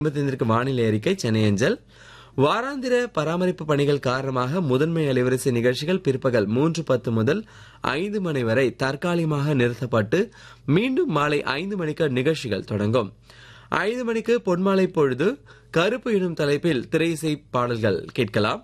ஐம்பத்தைந்திற்கு வானிலை அறிக்கை சென்னை அஞ்சல் வாராந்திர பராமரிப்பு பணிகள் காரணமாக முதன்மை அலைவரிசை நிகழ்ச்சிகள் பிற்பகல் மூன்று பத்து முதல் ஐந்து மணி வரை தற்காலிகமாக நிறுத்தப்பட்டு மீண்டும் மாலை ஐந்து மணிக்கு நிகழ்ச்சிகள் தொடங்கும் ஐந்து மணிக்கு பொன்மாலை பொழுது கருப்பு எனும் தலைப்பில் திரையிசை பாடல்கள் கேட்கலாம்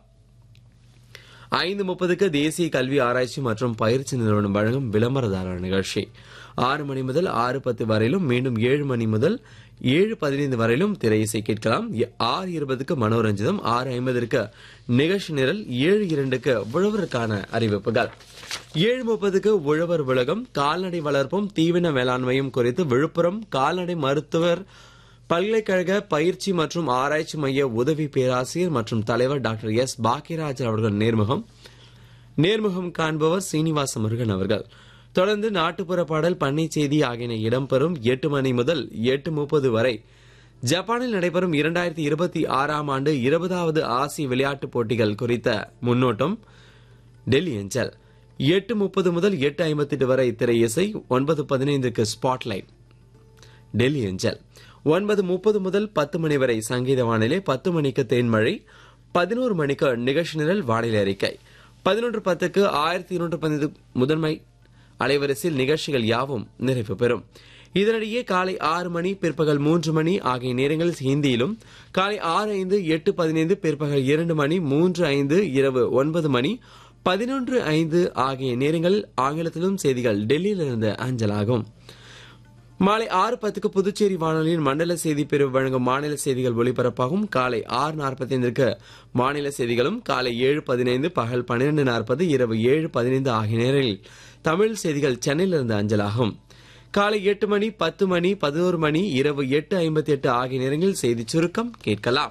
ஐந்து முப்பதுக்கு தேசிய கல்வி ஆராய்ச்சி மற்றும் பயிற்சி நிறுவனம் வழங்கும் விளம்பரதார நிகழ்ச்சி ஆறு மணி முதல் ஆறு பத்து வரையிலும் மீண்டும் ஏழு மணி முதல் ஏழு பதினைந்து வரையிலும் திரை இசை கேட்கலாம் எ- ஆறு இருபதுக்கு மனோரஞ்சிதம் ஆறு ஐம்பதற்கு நிகழ்ச்சி நிரல் ஏழு இரண்டுக்கு உழவருக்கான அறிவிப்புகள் ஏழு முப்பதுக்கு உழவர் உலகம் கால்நடை வளர்ப்பும் தீவன மேலாண்மையும் குறித்து விழுப்புரம் கால்நடை மருத்துவர் பல்கலைக்கழக பயிற்சி மற்றும் ஆராய்ச்சி மைய உதவி பேராசிரியர் மற்றும் தலைவர் டாக்டர் எஸ் பாக்கியராஜ் அவர்கள் நேர்முகம் நேர்முகம் காண்பவர் சீனிவாச முருகன் அவர்கள் தொடர்ந்து நாட்டுப்புற பாடல் பண்ணை செய்தி ஆகியன இடம்பெறும் எட்டு மணி முதல் எட்டு முப்பது வரை ஜப்பானில் நடைபெறும் இரண்டாயிரத்தி இருபத்தி ஆறாம் ஆண்டு இருபதாவது ஆசிய விளையாட்டுப் போட்டிகள் குறித்த முன்னோட்டம் டெல்லி அஞ்சல் எட்டு முப்பது முதல் எட்டு ஐம்பத்தெட்டு வரை திரை இசை ஒன்பது பதினைந்துக்கு ஸ்பாட்லைட் டெல்லி அஞ்சல் ஒன்பது முப்பது முதல் பத்து மணி வரை சங்கீத வானிலை பத்து மணிக்கு தேன்மழை பதினோரு மணிக்கு நிகழ்ச்சி நிரல் வானிலை அறிக்கை பதினொன்று பத்துக்கு ஆயிரத்தி இருநூற்று பதினைந்து முதன்மை அலைவரிசையில் நிகழ்ச்சிகள் யாவும் நிறைவு பெறும் இதனிடையே காலை ஆறு மணி பிற்பகல் மூன்று மணி ஆகிய நேரங்களில் ஹிந்தியிலும் காலை ஆறு ஐந்து எட்டு பதினைந்து பிற்பகல் இரண்டு மணி மூன்று ஐந்து இரவு ஒன்பது மணி பதினொன்று ஐந்து ஆகிய நேரங்களில் ஆங்கிலத்திலும் செய்திகள் டெல்லியிலிருந்து அஞ்சலாகும் மாலை ஆறு பத்துக்கு புதுச்சேரி வானொலியின் மண்டல செய்தி பிரிவு வழங்கும் மாநில செய்திகள் ஒலிபரப்பாகும் காலை ஆறு நாற்பத்தைந்திற்கு மாநில செய்திகளும் காலை ஏழு பதினைந்து பகல் பன்னிரண்டு நாற்பது இரவு ஏழு பதினைந்து ஆகிய நேரங்களில் தமிழ் செய்திகள் சென்னையிலிருந்து அஞ்சலாகும் காலை எட்டு மணி பத்து மணி பதினோரு மணி இரவு எட்டு ஐம்பத்தி எட்டு ஆகிய நேரங்களில் செய்தி சுருக்கம் கேட்கலாம்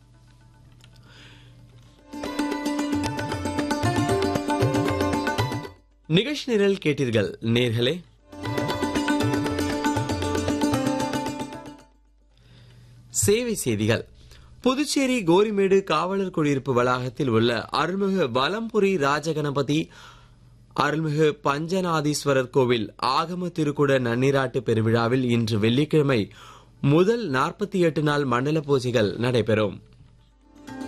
நிகழ்ச்சி நிரல் கேட்டீர்கள் நேர்களே சேவை செய்திகள் புதுச்சேரி கோரிமேடு காவலர் குடியிருப்பு வளாகத்தில் உள்ள அருள்மிகு வலம்புரி ராஜகணபதி அருள்மிகு பஞ்சநாதீஸ்வரர் கோவில் ஆகம திருக்குட நன்னீராட்டு பெருவிழாவில் இன்று வெள்ளிக்கிழமை முதல் நாற்பத்தி எட்டு நாள் மண்டல பூஜைகள் நடைபெறும்